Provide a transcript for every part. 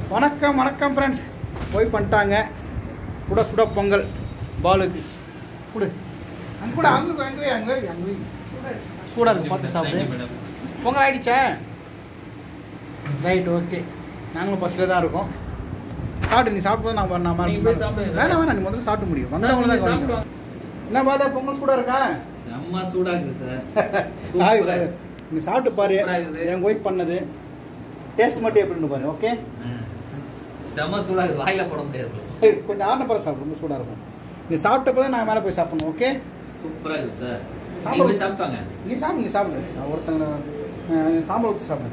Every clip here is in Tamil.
வணக்கம் வணக்கம் ஃப்ரெண்ட்ஸ் போய் பண்ணிட்டாங்க சுட சுட பொங்கல் பாலுக்கு கொடு அங்கே கூட அங்கே வை, அங்கே வை, அங்கே வை, அங்கே வை. சூடாக இருக்கு பார்த்து சாப்பிடு பொங்கல் ஆயிடுச்சா ரைட் ஓகே நாங்களும் பஸ்ஸில் தான் இருக்கோம் சாப்பிட்டு நீ சாப்பிட்டு தான் நான் நம்ம நீங்க போய் சாப்பிடுங்க. வேணாம் வேணாம் நீ முதல்ல சாப்பிட்டு முடியும் வந்தவங்கள தான் கவனிக்கணும். என்ன பாலா பொங்கல் சூடாக இருக்கா செம்ம சூடா இருக்குது சார் ஹாய், சூப்பரா இருக்கு. நீ சாப்பிட்டு பாரு சூப்பரா இருக்குது. என் ஒய்ஃப் பண்ணது டேஸ்ட் மட்டும் எப்படின்னு பாரு ஓகே ம். செம்ம சூடா இருக்குது வாயில போட முடியாது கொஞ்சம் ஆறுன பிறகு சாப்பிடு ரொம்ப சூடாக இருக்கும் நீ சாப்பிட்ட பிறகு நான் மேலே போய் சாப்பிடணும் ஓகே சூப்பரா இருக்குது சார் சாப்பிடு. நீங்க போய் சாப்பிட்டாங்க நீ சாப்பிடு நீ சாப்பிடு நான் ஒருத்தங்க அஹ், சாம்பார் ஊற்றி சாப்பிடு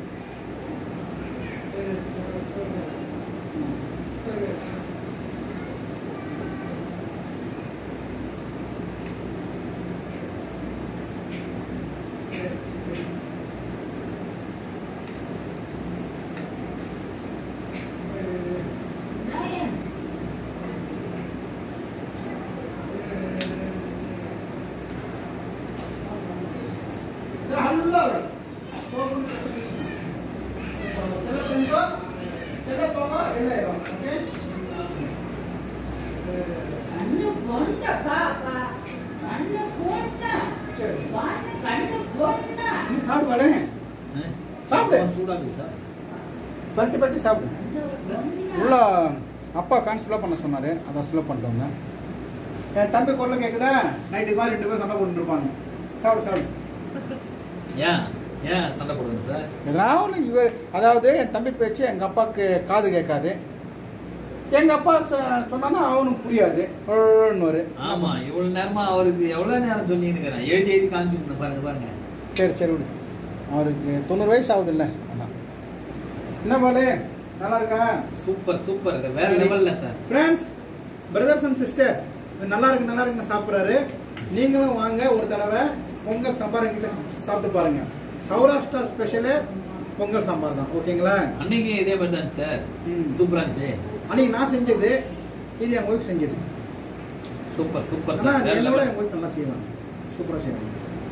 கண்ணு பொண்ண பாப்பா கண்ணு பொண்ண வாங்க கண்ணு பொண்ண நீ சாப்பிடு ம். சாப்பிடு. செம்ம சூடா இருக்குது சார் பரட்டி பரட்டி சாப்பிடு உள்ள அப்பா ஃபேன்ஸ் ஃபுல்லாக பண்ண சொன்னார் அதான் ஃபுல்லாக பண்ணிட்டோங்க என் தம்பி குரல் கேட்குதா நைட்டுக்கு மாதிரி ரெண்டு பேரும் சண்டை போட்டுட்டு இருப்பாங்க சாப்பிடு சாப்பிடு ஏன் ஏன் சண்டை போடுங்க சார் எதனால ஒண்ணு இவர் அதாவது என் தம்பி பேச்சு எங்கள் அப்பாவுக்கு காது கேட்காது எங்கள் அப்பா சொ- சொன்னான்னா அவனுக்கு புரியாது ஒழுன்னு ஆமா இவ்வளவு நேரமா அவருக்கு எவ்வளவு நேரம் சொல்லி இருக்கிறேன் எழுதி எழுதி காமிச்சிருந்தேன் பாருங்க பாருங்க சரி சரி விடு அவருக்கு தொண்ணூறு வயசு ஆகுது இல்லை அதான் என்ன பாலு நல்லா இருக்கா சூப்பர் சூப்பர் இது வேற சரி. லெவல்ல sir friends brothers and sisters நல்லா இருக்கு நல்லா இருக்குன்னு சாப்பிட்றாரு நீங்களும் வாங்க ஒரு தடவை பொங்கல் சாம்பார் எங்கிட்ட சாப்பிட்டு பாருங்க சௌராஷ்டிரா ஸ்பெஷலு பொங்கல் சாம்பார் தான் ஓகேங்களா அன்னைக்கு இதே மாதிரி தான் சார் ம். சூப்பரா இருந்துச்சு அன்னைக்கு நான் செஞ்சது இது என் ஒய்ஃப் செஞ்சது சூப்பர் சூப்பர் ஆனால் சார் வேற என்னோட level. என் ஒய்ஃப் நல்லா செய்வாங்க சூப்பராக செய்வாங்க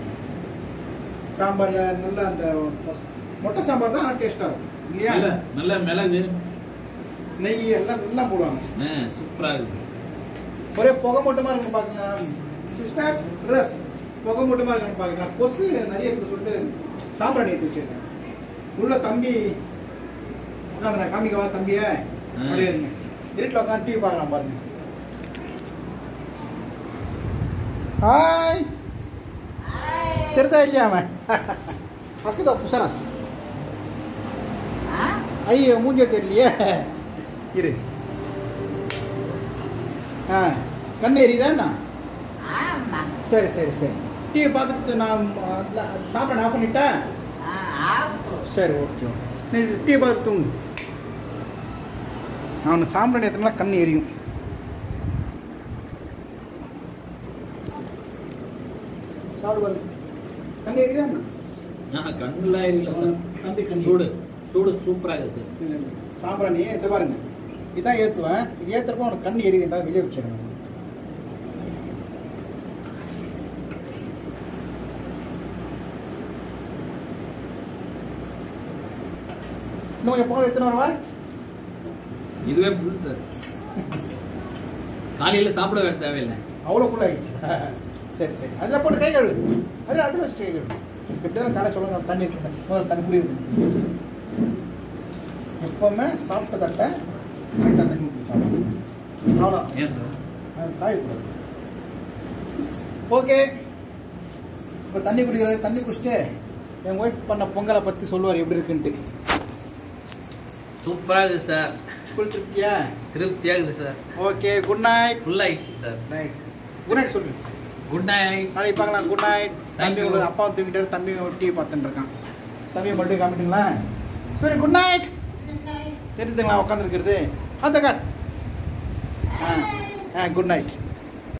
சாம்பாரில் நல்ல அந்த மொட்டை சாம்பார் தான் ஆனால் டேஸ்ட்டாக இருக்கும் இல்லையா நல்ல நல்ல மிளகு நெய் எல்லாம் நல்லா போடுவாங்க ஆ, சூப்பரா இருக்கு ஒரே புகை மட்டுமா இருக்கும் பாத்தீங்களா சிஸ்டர்ஸ் பிரதர்ஸ் புகை மட்டுமா இருக்குன்னு பாத்தீங்களா கொசு நிறைய இருக்கு சொல்லிட்டு சாம்பிராணி எடுத்து வச்சிருக்கேன் உள்ள தம்பி உட்காந்து நான் காமிக்கவா தம்பிய அப்படியே இருங்க இருட்டில் உட்காந்து டிவி பார்க்கலாம் பாருங்க ஹாய் தெரிதா இல்லையா அவன் அஸ்கிதோ புசராஸ் ஐயோ மூஞ்சே தெரியலையே இரு ஆ கண்ணு எரியுதா என்ன ஆமா சரி சரி சரி டிவி பார்த்துட்டு நான் ஆ, ல- சாப்பிட ஆஃப் பண்ணிட்டேன் ஆப்பு சரி ஓகே நீ டிவி பார்த்து தூங்கு அவனு சாம்பிராணி எத்தனை கண் எரியும் சாப்பிடு பாரு கண் எரியுதா என்ன ஆ, கண்ணுலாம் இல்ல சார் தம்பி கண் சூடு சூடு சூப்பரா இருக்கு சார் இல்ல, இல்ல. சாம்பிராணி இதை பாருங்க இதான் ஏற்றுவேன் இது ஏற்றுறப்ப உனக்கு கண் எரியுதுன்றா வெளியே வச்சிருங்க இன்னும் எப்போ எத்தனை வருவா இதுவே ஃபுல் சார் காலையில சாப்பிட வேற தேவையில்லை அவ்வளோ ஃபுல் ஆயிடுச்சு சரி சரி அதில் போட்டு கை கழுவு அதில் அதில் வச்சு கை கழுவு இப்படி தான் கடை சொல்லுங்க தண்ணி இருக்கு முதல்ல தண்ணி புரியுது எப்போவுமே சாப்பிட்ட தட்டை லைட்டா தண்ணி ஊற்றி சாப்பிடணும் அவ்வளோ ஏன் சார் அது காயக்கூடாது ஓகே இப்போ தண்ணி குடிக்கிறது தண்ணி குடிச்சிட்டு என் ஒய்ஃப் பண்ண பொங்கலை பற்றி சொல்லுவார் எப்படி இருக்குன்ட்டு சூப்பரா இருக்குது சார் ஃபுல் திருப்தியா திருப்தியா இருக்குது sir okay good night full ஆயிடுச்சு சார் நைட் குட் நைட் சொல்லு குட் நைட் நாளைக்கு பார்க்கலாம் குட் நைட் Thank தம்பி you. உங்களுக்கு அப்பா தூங்கிட்டு தம்பி டிவி பார்த்துட்டு இருக்கான் தம்பி மறுபடியும் காமிட்டுங்களா சரி குட் நைட் தெரியுதுங்களா உட்காந்துருக்கிறது அந்த காட் ஆ ஆ குட் நைட்